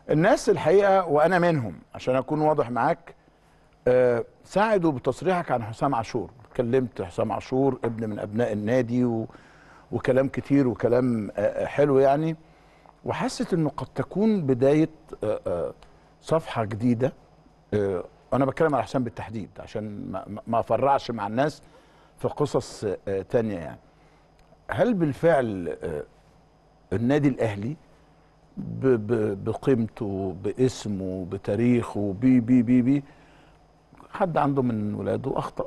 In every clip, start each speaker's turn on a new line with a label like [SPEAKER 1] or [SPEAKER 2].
[SPEAKER 1] الناس الحقيقه وانا منهم عشان اكون واضح معاك آه، ساعدوا بتصريحك عن حسام عاشور كلمت حسام عاشور ابن من ابناء النادي و... وكلام كتير وكلام آه، حلو يعني وحست انه قد تكون بدايه آه، آه، صفحه جديده آه، انا بتكلم على حسام بالتحديد عشان ما- ما- ما افرعش مع الناس في قصص آه، تانية يعني هل بالفعل آه، النادي الاهلي ب- ب- بقيمته باسمه بتاريخه بي بي بي بي حد عنده من ولاده اخطا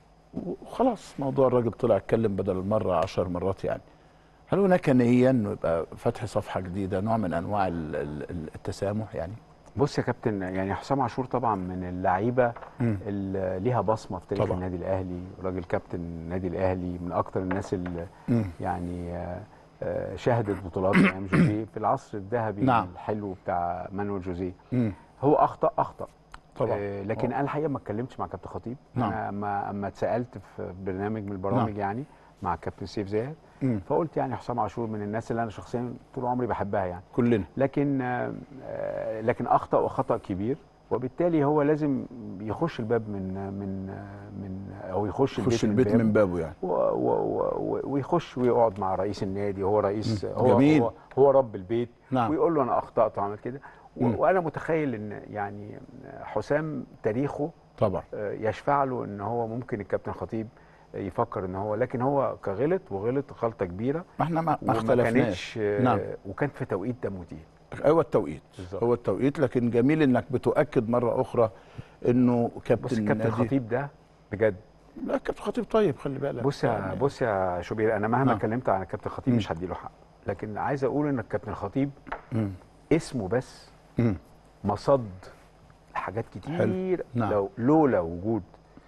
[SPEAKER 1] وخلاص موضوع الراجل طلع اتكلم بدل المره عشر مرات يعني هل هناك نيه انه يبقى فتح صفحه جديده نوع من انواع ال- ال- التسامح يعني
[SPEAKER 2] بص يا كابتن يعني حسام عاشور طبعا من اللعيبه
[SPEAKER 1] مم.
[SPEAKER 2] اللي ليها بصمه في تاريخ
[SPEAKER 1] طبعا.
[SPEAKER 2] النادي الاهلي راجل كابتن النادي الاهلي من اكتر الناس اللي
[SPEAKER 1] مم.
[SPEAKER 2] يعني آه، آه، شهدت بطولات ايام جوزيه في العصر الذهبي
[SPEAKER 1] نعم.
[SPEAKER 2] الحلو بتاع مانويل جوزيه
[SPEAKER 1] مم.
[SPEAKER 2] هو اخطا اخطا
[SPEAKER 1] طبعا
[SPEAKER 2] آه، لكن انا الحقيقه ما اتكلمتش مع كابتن خطيب
[SPEAKER 1] نعم.
[SPEAKER 2] انا اما اما اتسالت في برنامج من البرامج يعني مع كابتن سيف زاهر
[SPEAKER 1] مم.
[SPEAKER 2] فقلت يعني حسام عاشور من الناس اللي انا شخصيا طول عمري بحبها يعني
[SPEAKER 1] كلنا
[SPEAKER 2] لكن آه، آه، لكن اخطا وخطا كبير وبالتالي هو لازم يخش الباب من من آه، من او يخش
[SPEAKER 1] خش البيت من بابه يعني
[SPEAKER 2] و- و- و- ويخش ويقعد مع رئيس النادي هو رئيس هو
[SPEAKER 1] جميل.
[SPEAKER 2] هو, هو رب البيت
[SPEAKER 1] نعم.
[SPEAKER 2] ويقول له انا اخطات وعمل كده و-
[SPEAKER 1] مم.
[SPEAKER 2] وانا متخيل ان يعني حسام تاريخه
[SPEAKER 1] طبعا
[SPEAKER 2] آه، يشفع له ان هو ممكن الكابتن خطيب يفكر ان هو لكن هو كغلط وغلط غلطه كبيره
[SPEAKER 1] ما احنا ما, ما
[SPEAKER 2] وما
[SPEAKER 1] اختلفناش
[SPEAKER 2] كانتش آه،
[SPEAKER 1] نعم.
[SPEAKER 2] وكان في توقيت دمه تقيل
[SPEAKER 1] هو التوقيت
[SPEAKER 2] بالظبط.
[SPEAKER 1] هو التوقيت لكن جميل انك بتؤكد مره اخرى انه كابتن
[SPEAKER 2] بص الكابتن
[SPEAKER 1] النادي-
[SPEAKER 2] خطيب ده بجد
[SPEAKER 1] لا كابتن خطيب طيب خلي بالك
[SPEAKER 2] بص يا
[SPEAKER 1] يعني
[SPEAKER 2] بص يا شوبير انا مهما
[SPEAKER 1] نعم.
[SPEAKER 2] اتكلمت عن الكابتن خطيب
[SPEAKER 1] مم.
[SPEAKER 2] مش هديله حق لكن عايز اقول ان الكابتن خطيب
[SPEAKER 1] مم.
[SPEAKER 2] اسمه بس
[SPEAKER 1] مم.
[SPEAKER 2] مصد حاجات كتير
[SPEAKER 1] نعم.
[SPEAKER 2] لو لولا وجود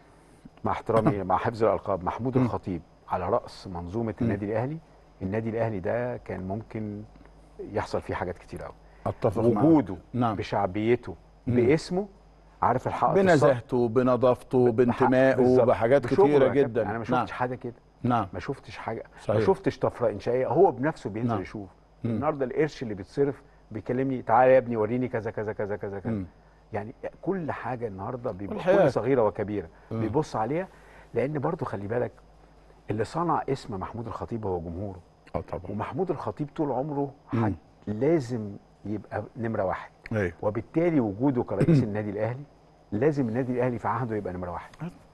[SPEAKER 2] مع احترامي مع حفظ الالقاب محمود الخطيب على راس منظومه النادي الاهلي النادي الاهلي ده كان ممكن يحصل فيه حاجات كتير قوي
[SPEAKER 1] اتفق معك
[SPEAKER 2] وجوده
[SPEAKER 1] نعم.
[SPEAKER 2] بشعبيته
[SPEAKER 1] مم.
[SPEAKER 2] باسمه عارف الحق الصف؟
[SPEAKER 1] بنزاهته بنظافته بانتمائه
[SPEAKER 2] بالظبط.
[SPEAKER 1] بحاجات
[SPEAKER 2] بشغله
[SPEAKER 1] كتيره
[SPEAKER 2] يا كابتن.
[SPEAKER 1] جدا
[SPEAKER 2] انا ما
[SPEAKER 1] نعم
[SPEAKER 2] شفتش حاجه كده
[SPEAKER 1] نعم
[SPEAKER 2] ما شفتش حاجه
[SPEAKER 1] صحيح.
[SPEAKER 2] ما شفتش طفره انشائيه هو بنفسه بينزل
[SPEAKER 1] نعم.
[SPEAKER 2] يشوف
[SPEAKER 1] مم.
[SPEAKER 2] النهارده القرش اللي بيتصرف بيكلمني تعالى يا ابني وريني كذا كذا كذا كذا كذا
[SPEAKER 1] مم.
[SPEAKER 2] يعني كل حاجه النهارده بيبقى
[SPEAKER 1] والحياة.
[SPEAKER 2] كل صغيره وكبيره
[SPEAKER 1] مم.
[SPEAKER 2] بيبص عليها لان برضو خلي بالك اللي صنع اسم محمود الخطيب هو جمهوره
[SPEAKER 1] اه طبعا
[SPEAKER 2] ومحمود الخطيب طول عمره
[SPEAKER 1] مم.
[SPEAKER 2] حد لازم يبقى نمره واحد
[SPEAKER 1] ايوه
[SPEAKER 2] وبالتالي وجوده كرئيس النادي الاهلي لازم النادي الاهلي في عهده يبقى نمره واحد